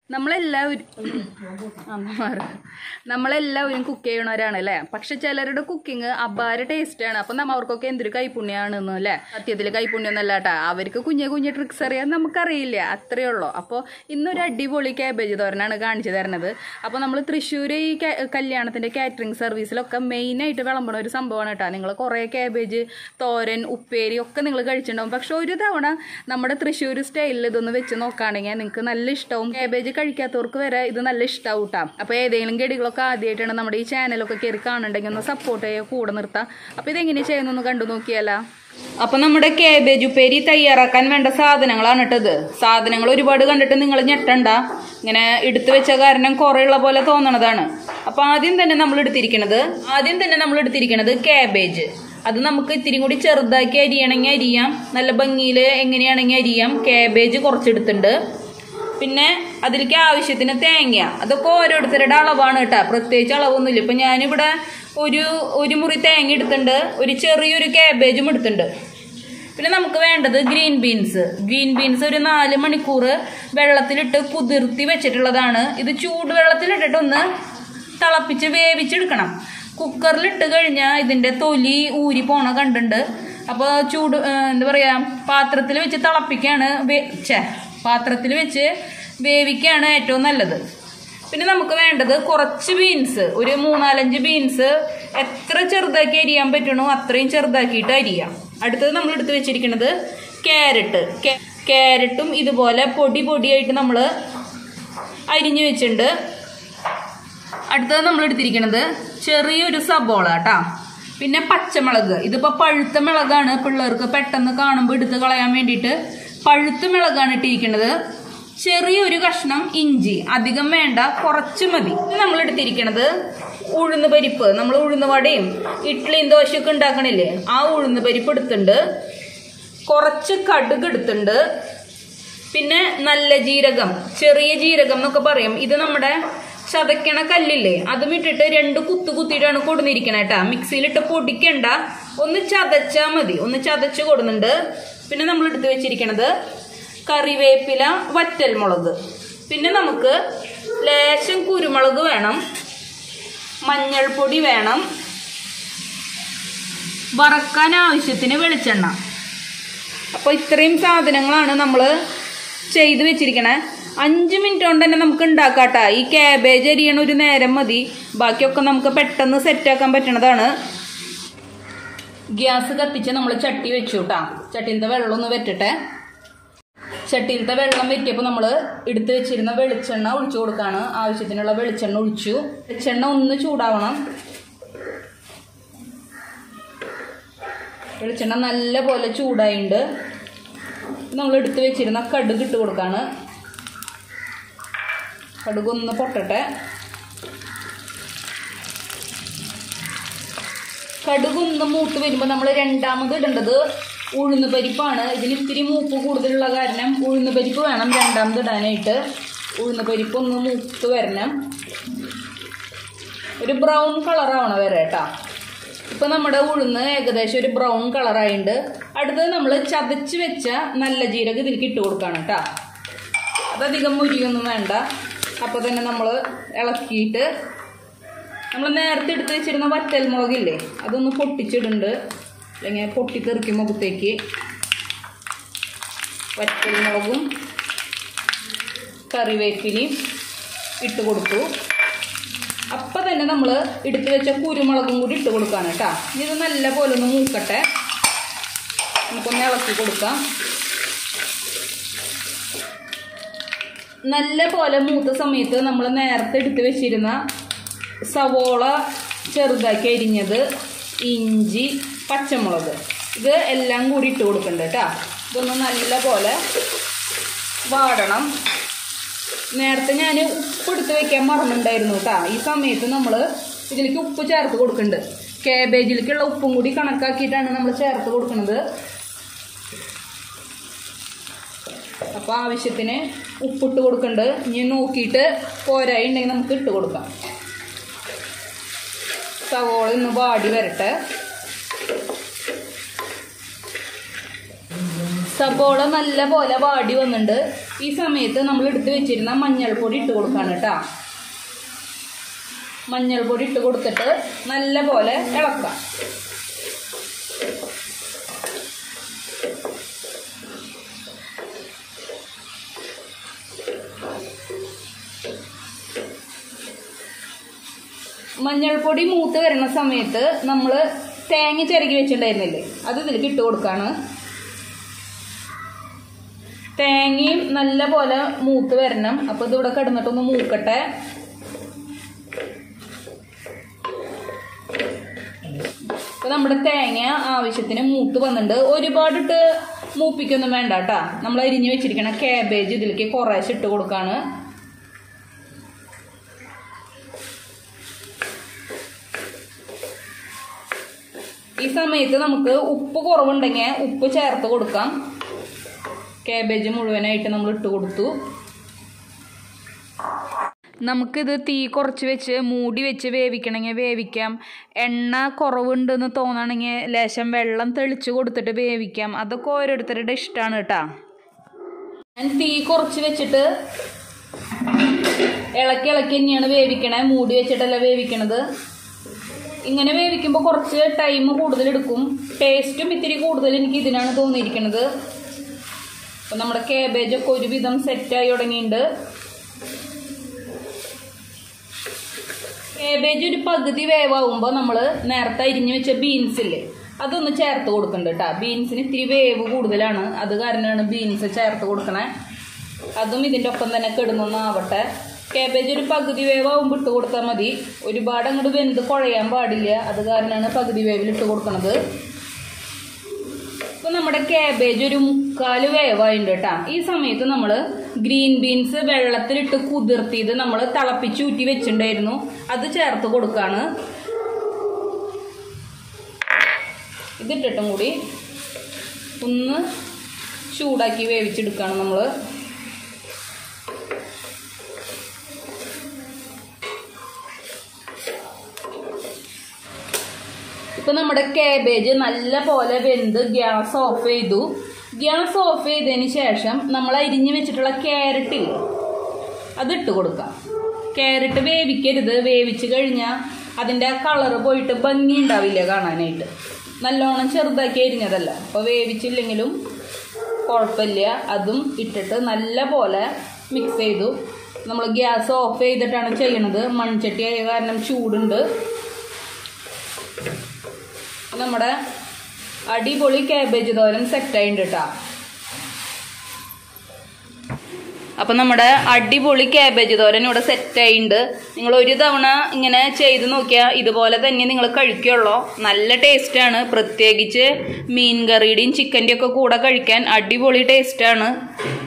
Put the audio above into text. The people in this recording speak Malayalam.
നമ്മളെല്ലാവരും ആ, മാറ്. നമ്മളെല്ലാവരും കുക്ക് ചെയ്യണവരാണ് അല്ലേ പക്ഷെ ചിലരുടെ കുക്കിംഗ് അപാര ടേസ്റ്റാണ് അപ്പം നമ്മ അവർക്കൊക്കെ എന്തൊരു കൈപുണ്യാണെന്ന് അല്ലേ സത്യത്തിൽ കൈപുണ്യൊന്നല്ല കേട്ടാ അവർക്ക് കുഞ്ഞു കുഞ്ഞു ട്രിക്സ് അറിയാൻ നമുക്കറിയില്ല അത്രയേ ഉള്ളൂ അപ്പോൾ ഇന്നൊരു അടിപൊളി ക്യാബേജ് തോരനാണ് കാണിച്ചു തരുന്നത് അപ്പോൾ നമ്മൾ തൃശ്ശൂർ ഈ ca- കല്യാണത്തിൻ്റെ കാറ്ററിംഗ് സർവീസിലൊക്കെ മെയിനായിട്ട് വിളമ്പണ ഒരു സംഭവമാണ് കേട്ടോ നിങ്ങൾ കുറേ ക്യാബേജ് തോരൻ ഉപ്പേരി ഒക്കെ നിങ്ങൾ കഴിച്ചിട്ടുണ്ടാവും പക്ഷെ ഒരു തവണ നമ്മുടെ തൃശ്ശൂർ സ്റ്റൈലിൽ ഇതൊന്ന് വെച്ച് നോക്കുകയാണെങ്കിൽ നിങ്ങൾക്ക് നല്ല ഇഷ്ടവും ക്യാബേജ് കഴിക്കാത്തവർക്ക് വരെ ഇത് നല്ല ഇഷ്ടമാവും കേട്ടോ അപ്പോൾ ഏതെങ്കിലും ഗടികളൊക്കെ ആദ്യമായിട്ടാണ് നമ്മുടെ ഈ ചാനലൊക്കെ കയറി കാണുന്നുണ്ടെങ്കിൽ ഒന്ന് സപ്പോർട്ട് ചെയ്യുക കൂടെ നിർത്താം അപ്പോൾ ഇതെങ്ങനെ ചെയ്യുന്നൊന്ന് കണ്ടു നോക്കിയാലോ അപ്പൊ നമ്മുടെ കേബേജ് ഉപ്പേരി തയ്യാറാക്കാൻ വേണ്ട സാധനങ്ങളാണ് ഇട്ടത് സാധനങ്ങൾ ഒരുപാട് കണ്ടിട്ട് നിങ്ങൾ ഞെട്ടണ്ട ഇങ്ങനെ എടുത്തു വെച്ച കാരണം കുറെ ഉള്ള പോലെ തോന്നണതാണ് അപ്പൊ ആദ്യം തന്നെ നമ്മൾ എടുത്തിരിക്കണത് ആദ്യം തന്നെ നമ്മൾ എടുത്തിരിക്കണത് കാബേജ് അത് നമുക്ക് ഇത്തിരി കൂടി ചെറുതാക്കി അരിയണമെങ്കിൽ അരിയാം നല്ല ഭംഗിയിൽ എങ്ങനെയാണെങ്കിൽ അരിയാം കാബേജ് കുറച്ചെടുത്തിട്ടുണ്ട് പിന്നെ അതിലേക്ക് ആവശ്യത്തിന് തേങ്ങ അതൊക്കെ ഓരോരുത്തരുടെ അളവാണ് കേട്ടോ പ്രത്യേകിച്ച് അളവൊന്നുമില്ല ഇപ്പൊ ഞാനിവിടെ ഒരു ഒരു മുറി തേങ്ങ എടുത്തിട്ടുണ്ട് ഒരു ചെറിയൊരു കാബേജും എടുത്തിട്ടുണ്ട് പിന്നെ നമുക്ക് വേണ്ടത് ഗ്രീൻ ബീൻസ് ഗ്രീൻ ബീൻസ് ഒരു നാല് മണിക്കൂർ വെള്ളത്തിലിട്ട് കുതിർത്തി വെച്ചിട്ടുള്ളതാണ് ഇത് ചൂട് വെള്ളത്തിലിട്ടിട്ടൊന്ന് തിളപ്പിച്ച് വേവിച്ചെടുക്കണം കുക്കറിലിട്ട് കഴിഞ്ഞാൽ ഇതിന്റെ തൊലി ഊരി പോണ കണ്ടുണ്ട് അപ്പോൾ ചൂട് ഏ, എന്താ പറയാ പാത്രത്തിൽ വെച്ച് തിളപ്പിക്കാണ് വേ- ഛെ, പാത്രത്തിൽ വെച്ച് വേവിക്കാണ് ഏറ്റവും നല്ലത് പിന്നെ നമുക്ക് വേണ്ടത് കുറച്ച് ബീൻസ് ഒരു മൂന്നാലഞ്ച് ബീൻസ് എത്ര ചെറുതാക്കി അരിയാൻ പറ്റണോ അത്രയും ചെറുതാക്കിയിട്ട് അരിയാം അടുത്തത് നമ്മൾ എടുത്ത് വെച്ചിരിക്കുന്നത് ക്യാരറ്റ് ക്യാരറ്റും ഇതുപോലെ പൊടി പൊടിയായിട്ട് നമ്മൾ അരിഞ്ഞു വെച്ചിട്ടുണ്ട് അടുത്തത് നമ്മൾ എടുത്തിരിക്കുന്നത് ചെറിയൊരു സബോള കേട്ടാ പിന്നെ പച്ചമുളക് ഇതിപ്പോ പഴുത്ത മുളകാണ് പിള്ളേർക്ക് പെട്ടെന്ന് കാണുമ്പോൾ എടുത്ത് കളയാൻ വേണ്ടിയിട്ട് പഴുത്ത മുളകാണ് ഇട്ടിരിക്കുന്നത് ചെറിയൊരു കഷ്ണം ഇഞ്ചി അധികം വേണ്ട കുറച്ച് മതി ഇത് നമ്മൾ എടുത്തിരിക്കുന്നത് ഉഴുന്ന് പരിപ്പ് നമ്മൾ ഉഴുന്ന് വടയും ഇഡ്ഡലിയും ദോശയൊക്കെ ഉണ്ടാക്കണില്ലേ ആ ഉഴുന്ന് പരിപ്പ് എടുത്തിട്ടുണ്ട് കുറച്ച് കടുക് എടുത്തിട്ടുണ്ട് പിന്നെ നല്ല ജീരകം ചെറിയ ജീരകം എന്നൊക്കെ പറയും ഇത് നമ്മുടെ ചതക്കണ കല്ലില്ലേ അതും ഇട്ടിട്ട് രണ്ട് കുത്തു കുത്തിയിട്ടാണ് കൊടുന്നിരിക്കണേ കേട്ടാ മിക്സിയിലിട്ട് പൊടിക്കണ്ട ഒന്ന് ചതച്ചാ മതി ഒന്ന് ചതച്ച് കൊടുന്നുണ്ട് പിന്നെ നമ്മൾ എടുത്തു വെച്ചിരിക്കണത് കറിവേപ്പില വറ്റൽമുളക് പിന്നെ നമുക്ക് ലേശം കുരുമുളക് വേണം മഞ്ഞൾപ്പൊടി വേണം വറക്കാൻ ആവശ്യത്തിന് വെളിച്ചെണ്ണ അപ്പോൾ ഇത്രയും സാധനങ്ങളാണ് നമ്മൾ ചെയ്ത് വെച്ചിരിക്കണേ അഞ്ച് മിനിറ്റ് കൊണ്ട് തന്നെ നമുക്ക് ഉണ്ടാക്കാട്ടാ ഈ ക്യാബേജ് അരിയണ ഒരു നേരം മതി ബാക്കിയൊക്കെ നമുക്ക് പെട്ടെന്ന് സെറ്റാക്കാൻ പറ്റണതാണ് ഗ്യാസ് കത്തിച്ച് നമ്മൾ ചട്ടി വെച്ചു കേട്ടാ ചട്ടിയിലത്തെ വെള്ളം ഒന്ന് വെറ്റട്ടെ ചട്ടിയിലത്തെ വെള്ളം വെറ്റിയപ്പോൾ നമ്മൾ എടുത്തു വെച്ചിരുന്ന വെളിച്ചെണ്ണ ഒഴിച്ചു കൊടുക്കാണ് ആവശ്യത്തിനുള്ള വെളിച്ചെണ്ണ ഒഴിച്ചു വെളിച്ചെണ്ണ ഒന്ന് ചൂടാവണം വെളിച്ചെണ്ണ നല്ല പോലെ ചൂടായിണ്ട് നമ്മൾ എടുത്ത് വെച്ചിരുന്ന കടുക് ഇട്ട് കൊടുക്കാണ് കടുക് ഒന്ന് പൊട്ടട്ടെ കടുക് ഒന്ന് മൂത്ത് വരുമ്പോൾ നമ്മൾ രണ്ടാമത് ഇടേണ്ടത് ഉഴുന്ന് പരിപ്പാണ് ഇതിന് ഇത്തിരി മൂപ്പ് കൂടുതലുള്ള കാരണം ഉഴുന്ന് പരിപ്പ് വേണം രണ്ടാമത് ഇടാനായിട്ട് ഉഴുന്ന് പരിപ്പ് ഒന്ന് മൂത്ത് വരണം ഒരു ബ്രൗൺ കളറാവണ വരെ കേട്ടാ ഇപ്പൊ നമ്മുടെ ഉഴുന്ന് ഏകദേശം ഒരു ബ്രൗൺ കളറായിട്ടുണ്ട് അടുത്തത് നമ്മൾ ചതച്ച് വെച്ച നല്ല ജീരകം ഇതിലേക്ക് ഇട്ട് കൊടുക്കാണ് കേട്ടാ അതധികം മുരിയൊന്നും വേണ്ട അപ്പോൾ തന്നെ നമ്മൾ ഇളക്കിയിട്ട് നമ്മൾ നേരത്തെ എടുത്ത് വെച്ചിരുന്ന വറ്റൽമുളകില്ലേ അതൊന്ന് പൊട്ടിച്ചിടുന്നുണ്ട് അല്ലെങ്കിൽ പൊട്ടിത്തെറിക്കും മുഖത്തേക്ക് വറ്റൽമുളകും കറിവേപ്പിലയും ഇട്ട് കൊടുത്തു അപ്പം തന്നെ നമ്മൾ എടുത്ത് വെച്ച കുരുമുളകും കൂടി ഇട്ട് കൊടുക്കാണ് കേട്ടോ ഇനി ഇത് നല്ല പോലെ ഒന്ന് മൂക്കട്ടെ നമുക്കൊന്ന് ഇളക്കി കൊടുക്കാം നല്ല പോലെ മൂത്ത സമയത്ത് നമ്മൾ നേരത്തെ എടുത്ത് വെച്ചിരുന്ന സവോള ചെറുതാക്കി അരിഞ്ഞത് ഇഞ്ചി പച്ചമുളക് ഇത് എല്ലാം കൂടി ഇട്ട് കൊടുക്കണ്ട കേട്ടോ ഇതൊന്ന് നല്ല പോലെ വാടണം നേരത്തെ ഞാൻ ഉപ്പ് എടുത്ത് വെക്കാൻ മറന്നുണ്ടായിരുന്നു കേട്ടോ ഈ സമയത്ത് നമ്മൾ ഇതിലേക്ക് ഉപ്പ് ചേർത്ത് കൊടുക്കുന്നുണ്ട് കാബേജിലേക്കുള്ള ഉപ്പും കൂടി കണക്കാക്കിയിട്ടാണ് നമ്മൾ ചേർത്ത് കൊടുക്കുന്നത് അപ്പോൾ ആവശ്യത്തിന് ഉപ്പിട്ട് കൊടുക്കുന്നുണ്ട് ഇനി നോക്കിയിട്ട് പോരായി ഉണ്ടെങ്കിൽ നമുക്ക് ഇട്ട് കൊടുക്കാം സവോള ഒന്ന് വാടി വരട്ടെ സബോള നല്ല പോലെ വാടി വന്നിട്ടുണ്ട് ഈ സമയത്ത് നമ്മൾ എടുത്ത് വെച്ചിരുന്ന മഞ്ഞൾപ്പൊടി ഇട്ട് കൊടുക്കാണ് കേട്ടോ മഞ്ഞൾപ്പൊടി ഇട്ട് കൊടുത്തിട്ട് നല്ല പോലെ ഇളക്കാം മഞ്ഞൾപ്പൊടി മൂത്ത് വരുന്ന സമയത്ത് നമ്മൾ തേങ്ങ ചിരകി വെച്ചിട്ടുണ്ടായിരുന്നില്ലേ അത് ഇതിലേക്ക് ഇട്ട് കൊടുക്കാണ് തേങ്ങയും നല്ല പോലെ മൂത്ത് വരണം അപ്പോൾ ഇതിവിടെ കിടന്നിട്ടൊന്ന് മൂക്കട്ടെ ഇപ്പൊ നമ്മുടെ തേങ്ങ ആവശ്യത്തിന് മൂത്ത് വന്നിട്ടുണ്ട് ഒരുപാടിട്ട് മൂപ്പിക്കൊന്നും വേണ്ട കേട്ടാ നമ്മൾ അരിഞ്ഞു വെച്ചിരിക്കണ കാബേജ് ഇതിലേക്ക് കുറേശ്ശെ ഇട്ട് കൊടുക്കാണ് ഈ സമയത്ത് നമുക്ക് ഉപ്പ് കുറവുണ്ടെങ്കിൽ ഉപ്പ് ചേർത്ത് കൊടുക്കാം കാബേജ് മുഴുവനായിട്ട് നമ്മൾ ഇട്ട് കൊടുത്തു നമുക്കിത് തീ കുറച്ച് വെച്ച് മൂടി വെച്ച് വേവിക്കണമെങ്കിൽ വേവിക്കാം എണ്ണ കുറവുണ്ടെന്ന് തോന്നണമെങ്കിൽ ലേശം വെള്ളം തെളിച്ച് കൊടുത്തിട്ട് വേവിക്കാം അതൊക്കെ ഓരോരുത്തരുടെ ഇഷ്ടമാണ് കേട്ടോ ഞാൻ തീ കുറച്ച് വെച്ചിട്ട് ഇളക്കി ഇളക്കി തന്നെയാണ് വേവിക്കണേ മൂടി വെച്ചിട്ടല്ല വേവിക്കണത് ഇങ്ങനെ വേവിക്കുമ്പോൾ കുറച്ച് ടൈം കൂടുതൽ എടുക്കും ടേസ്റ്റും ഇത്തിരി കൂടുതൽ എനിക്ക് ഇതിനാണ് തോന്നിയിരിക്കുന്നത് അപ്പം നമ്മുടെ കാബേജ് ഒക്കെ ഒരുവിധം സെറ്റായി തുടങ്ങിയിട്ടുണ്ട് കാബേജ് ഒരു പകുതി വേവാകുമ്പോൾ നമ്മൾ നേരത്തെ അരിഞ്ഞു വെച്ച ബീൻസ് ഇല്ലേ അതൊന്ന് ചേർത്ത് കൊടുക്കുന്നുണ്ട് കേട്ടോ ബീൻസിന് ഇത്തിരി വേവ് കൂടുതലാണ് അത് കാരണമാണ് ബീൻസ് ചേർത്ത് കൊടുക്കണേ അതും ഇതിൻ്റെ ഒപ്പം തന്നെ കിടന്നൊന്നാവട്ടെ കാബേജ് ഒരു പകുതി വേവാകുമ്പോൾ ഇട്ട് കൊടുത്താൽ മതി ഒരുപാട് അങ്ങോട്ട് വെന്ത് കുഴയാൻ പാടില്ല അത് കാരണമാണ് പകുതി വേവിൽ ഇട്ട് കൊടുക്കണത് ഇപ്പൊ നമ്മുടെ കാബേജ് ഒരു മുക്കാല് വേവായിട്ടുണ്ട് കേട്ടാ ഈ സമയത്ത് നമ്മൾ ഗ്രീൻ ബീൻസ് വെള്ളത്തിലിട്ട് കുതിർത്തിയത് നമ്മൾ തിളപ്പിച്ച് ഊറ്റി വെച്ചിട്ടുണ്ടായിരുന്നു അത് ചേർത്ത് കൊടുക്കാണ് ഇതിട്ടിട്ടും കൂടി ഒന്ന് ചൂടാക്കി വേവിച്ചെടുക്കുകയാണ് നമ്മൾ ഇപ്പൊ നമ്മുടെ കാബേജ് നല്ല പോലെ വെന്ത് ഗ്യാസ് ഓഫ് ചെയ്തു ഗ്യാസ് ഓഫ് ചെയ്തതിന് ശേഷം നമ്മൾ അരിഞ്ഞു വെച്ചിട്ടുള്ള ക്യാരറ്റ് ഇല്ലേ അതിട്ട് കൊടുക്കാം ക്യാരറ്റ് വേവിക്കരുത് വേവിച്ച് കഴിഞ്ഞാൽ അതിൻ്റെ ആ കളറ് പോയിട്ട് ഭംഗി ഉണ്ടാവില്ല കാണാനായിട്ട് നല്ലോണം ചെറുതാക്കി അരിഞ്ഞതല്ല അപ്പോൾ വേവിച്ചില്ലെങ്കിലും കുഴപ്പമില്ല അതും ഇട്ടിട്ട് നല്ല പോലെ മിക്സ് ചെയ്തു നമ്മൾ ഗ്യാസ് ഓഫ് ചെയ്തിട്ടാണ് ചെയ്യണത് മൺചട്ടി ആയ കാരണം ചൂടുണ്ട് നമ്മുടെ അടിപൊളി കാബേജ് തോരൻ സെറ്റായിട്ടുണ്ട് കേട്ടോ അപ്പം നമ്മുടെ അടിപൊളി കാബേജ് തോരൻ ഇവിടെ സെറ്റായിട്ടുണ്ട് നിങ്ങൾ ഒരു തവണ ഇങ്ങനെ ചെയ്ത് നോക്കിയാൽ ഇതുപോലെ തന്നെ നിങ്ങൾ കഴിക്കുള്ളൂ നല്ല ടേസ്റ്റാണ് പ്രത്യേകിച്ച് മീൻ കറിയുടെയും ചിക്കൻ്റെയും ഒക്കെ കൂടെ കഴിക്കാൻ അടിപൊളി ടേസ്റ്റാണ്